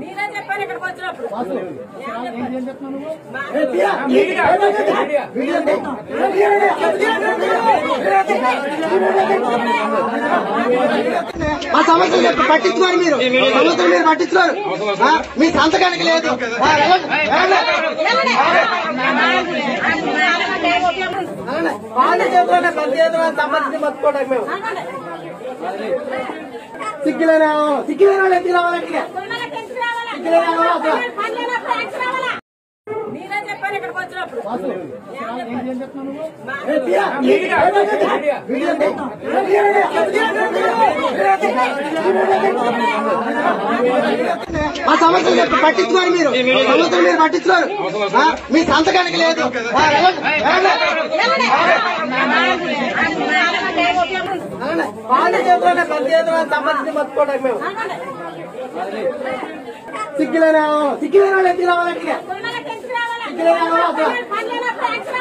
మీరే చెప్పారు ఇక్కడికి వచ్చినప్పుడు ఏం చెప్పారు? మా- ఆ సమస్యలు చెప్పి పట్టించుకోరు మీరు సమస్యలు మీరు పట్టించుకోరు ఆ, మీ సంతకానికి లేదు ఆ, వెళ్ళండి, వెళ్ళండి. వెళ్ళండి. వాళ్ళ చేతిలోనే మన చేతిలో సంబంధించి మర్చిపోవడానికి మేము సిగ్గులేనా సిగ్గులేనా వాళ్ళు ఎందుకు రావాలంటే ఇక? పిల్లలకి ఎందుకు రావాలా? సిగ్గులేనా వాళ్ళు అసలు? పనులు ట్యాక్స్ రావాలా? మీరే చెప్పారు ఇక్కడికి వచ్చినప్పుడు ఏం చెప్పారు? మా- ఏ, తీరా. వీడియో తీయి. ఆ సమస్యలు చెప్పి పట్టించుకోరు మీరు సమస్యలు మీరు పట్టించుకోరు ఆ, మీ సంతకానికి లేదు ఆ, వెళ్ళండి, వెళ్ళండి. వెళ్ళండి. వాళ్ళ చేతిలోనే మన చేతిలో సంబంధించి మర్చిపోవడానికి మేము సిగ్గులేనా సిగ్గులేనా వాళ్ళు ఎందుకు రావాలంటే ఇక? పిల్లలకి ఎందుకు రావాలా? సిగ్గులేనా వాళ్ళు అసలు? పనులు ట్యాక్స్ రావాలా?